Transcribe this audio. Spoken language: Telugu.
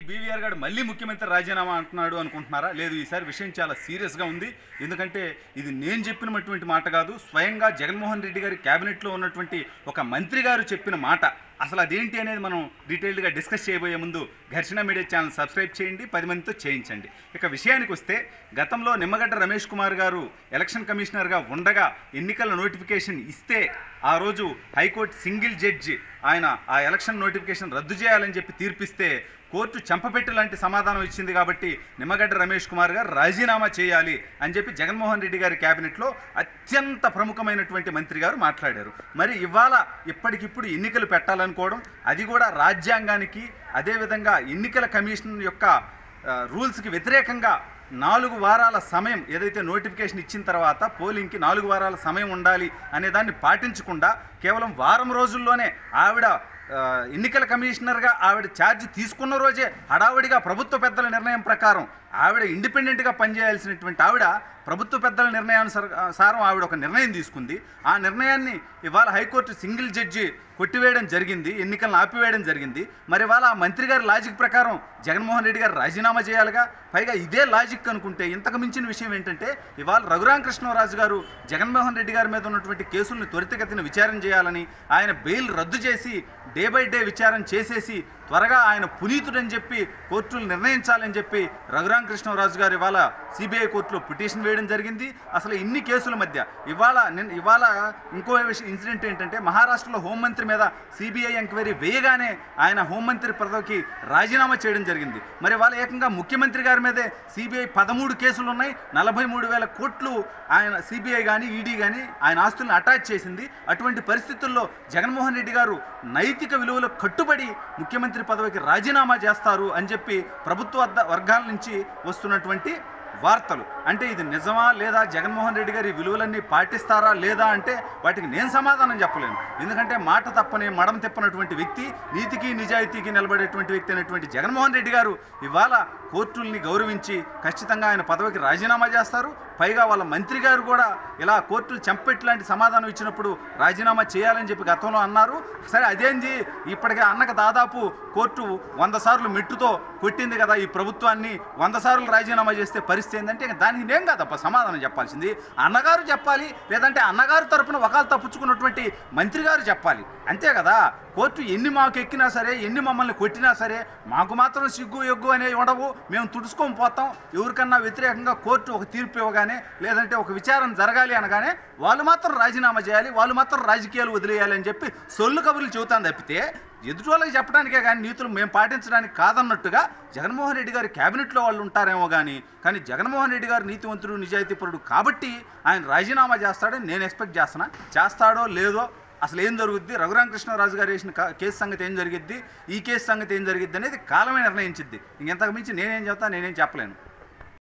బీవీఆర్ గారు మళ్ళీ ముఖ్యమంత్రి రాజీనామా అంటున్నాడు అనుకుంటున్నారా లేదు ఈసారి విషయం చాలా సీరియస్గా ఉంది ఎందుకంటే ఇది నేను చెప్పినటువంటి మాట కాదు స్వయంగా జగన్మోహన్ రెడ్డి గారి క్యాబినెట్లో ఉన్నటువంటి ఒక మంత్రి గారు చెప్పిన మాట అసలు అదేంటి అనేది మనం డీటెయిల్డ్గా డిస్కస్ చేయబోయే ముందు ఘర్షణ మీడియా ఛానల్ సబ్స్క్రైబ్ చేయండి పది మందితో చేయించండి ఇక విషయానికి వస్తే గతంలో నిమ్మగడ్డ రమేష్ కుమార్ గారు ఎలక్షన్ కమిషనర్గా ఉండగా ఎన్నికల నోటిఫికేషన్ ఇస్తే ఆ రోజు హైకోర్టు సింగిల్ జడ్జి ఆయన ఆ ఎలక్షన్ నోటిఫికేషన్ రద్దు చేయాలని చెప్పి తీర్పిస్తే కోర్టు చెంపపెట్టు లాంటి సమాధానం ఇచ్చింది కాబట్టి నిమ్మగడ్డ రమేష్ కుమార్ గారు రాజీనామా చేయాలి అని చెప్పి జగన్మోహన్ రెడ్డి గారి క్యాబినెట్లో అత్యంత ప్రముఖమైనటువంటి మంత్రి గారు మాట్లాడారు మరి ఇవాళ ఇప్పటికిప్పుడు ఎన్నికలు పెట్టాలనుకోవడం అది కూడా రాజ్యాంగానికి అదేవిధంగా ఎన్నికల కమిషన్ యొక్క ఆ, రూల్స్కి వ్యతిరేకంగా నాలుగు వారాల సమయం ఏదైతే నోటిఫికేషన్ ఇచ్చిన తర్వాత పోలింగ్కి నాలుగు వారాల సమయం ఉండాలి అనే దాన్ని పాటించకుండా కేవలం వారం రోజుల్లోనే ఆవిడ ఆ, ఎన్నికల కమిషనర్గా ఆవిడ ఛార్జ్ తీసుకున్న రోజే హడావుడిగా ప్రభుత్వ పెద్దల నిర్ణయం ప్రకారం ఆవిడ ఇండిపెండెంట్గా పనిచేయాల్సినటువంటి ఆవిడ ప్రభుత్వ పెద్దల నిర్ణయానుసారం ఆవిడ ఒక నిర్ణయం తీసుకుంది ఆ నిర్ణయాన్ని ఇవాళ హైకోర్టు సింగిల్ జడ్జి కొట్టివేయడం జరిగింది ఎన్నికలను ఆపివేయడం జరిగింది మరి ఇవాళ ఆ మంత్రి గారి లాజిక్ ప్రకారం జగన్మోహన్ రెడ్డి గారు రాజీనామా చేయాలిగా పైగా ఇదే లాజిక్ అనుకుంటే ఇంతకు మించిన విషయం ఏంటంటే ఇవాళ రఘురామకృష్ణరాజు గారు జగన్మోహన్ రెడ్డి గారి మీద ఉన్నటువంటి కేసుల్ని త్వరితగతిన విచారణ చేయాలని ఆయన బెయిల్ రద్దు చేసి డే బై డే విచారణ చేసేసి త్వరగా ఆయన పునీతుడని చెప్పి కోర్టులు నిర్ణయించాలని చెప్పి రఘురామకృష్ణరాజు గారు ఇవాళ సిబిఐ కోర్టులో పిటిషన్ వేయడం జరిగింది అసలు ఇన్ని కేసుల మధ్య ఇవాళ నిన్న ఇవాళ ఇంకో విషయం ఇన్సిడెంట్ ఏంటంటే మహారాష్ట్రలో హోంమంత్రి మీద సిబిఐ ఎంక్వైరీ వేయగానే ఆయన హోంమంత్రి పదవికి రాజీనామా చేయడం జరిగింది మరి వాళ్ళ ఏకంగా ముఖ్యమంత్రి గారి మీదే సిబిఐ పదమూడు కేసులు ఉన్నాయి నలభై మూడు వేల కోట్లు ఆయన సిబిఐ కానీ ఈడీ కానీ ఆయన ఆస్తులను అటాచ్ చేసింది అటువంటి పరిస్థితుల్లో జగన్మోహన్ రెడ్డి గారు నైతిక విలువలకు కట్టుబడి ముఖ్యమంత్రి పదవికి రాజీనామా చేస్తారు అని చెప్పి ప్రభుత్వ వర్గ- వర్గాల నుంచి వస్తున్నటువంటి వార్తలు అంటే ఇది నిజమా లేదా జగన్మోహన్ రెడ్డి గారి విలువలన్నీ పాటిస్తారా లేదా అంటే వాటికి నేను సమాధానం చెప్పలేను ఎందుకంటే మాట తప్పని మడం తిప్పనటువంటి వ్యక్తి నీతికి నిజాయితీకి నిలబడేటువంటి వ్యక్తి అయినటువంటి జగన్మోహన్ రెడ్డి గారు ఇవాళ కోర్టుల్ని గౌరవించి ఖచ్చితంగా ఆయన పదవికి రాజీనామా చేస్తారు పైగా వాళ్ళ మంత్రి గారు కూడా ఇలా కోర్టులు చెంపెట్టి లాంటి సమాధానం ఇచ్చినప్పుడు రాజీనామా చేయాలని చెప్పి గతంలో అన్నారు సరే అదేంది ఇప్పటికే అన్నకు దాదాపు కోర్టు వంద సార్లు మెట్టుతో కొట్టింది కదా ఈ ప్రభుత్వాన్ని వంద సార్లు రాజీనామా చేస్తే పరిస్థితి ఏంటంటే ఇంక దానికి నేను కాదప్ప సమాధానం చెప్పాల్సింది అన్నగారు చెప్పాలి లేదంటే అన్నగారు తరపున ఒకళ్ళు తప్పించుకున్నటువంటి మంత్రి గారు చెప్పాలి అంతే కదా కోర్టు ఎన్ని మాకు ఎక్కినా సరే ఎన్ని మమ్మల్ని కొట్టినా సరే మాకు మాత్రం సిగ్గు ఎగ్గు అనేవి ఉండవు మేము తుడుచుకొని పోతాం ఎవరికన్నా వ్యతిరేకంగా కోర్టు ఒక తీర్పు ఇవ్వగానే లేదంటే ఒక విచారణ జరగాలి అనగానే వాళ్ళు మాత్రం రాజీనామా చేయాలి వాళ్ళు మాత్రం రాజకీయాలు వదిలేయాలి అని చెప్పి సొల్లు కబుర్లు చెబుతాను తప్పితే ఎదుటి వాళ్ళకి చెప్పడానికే కానీ నీతులు మేము పాటించడానికి కాదన్నట్టుగా జగన్మోహన్ రెడ్డి గారి క్యాబినెట్లో వాళ్ళు ఉంటారేమో కానీ కానీ జగన్మోహన్ రెడ్డి గారు నీతివంతుడు నిజాయితీపరుడు కాబట్టి ఆయన రాజీనామా చేస్తాడని నేను ఎక్స్పెక్ట్ చేస్తున్నా చేస్తాడో లేదో అసలు ఏం జరుగుద్ది రఘురామకృష్ణరాజు గారు వేసిన కా- కేసు సంగతి ఏం జరిగిద్ది ఈ కేసు సంగతి ఏం జరిగిద్ది అనేది కాలమే నిర్ణయించిద్ది ఇంకెంతకు మించి నేనేం చెప్తా నేనేం చెప్పలేను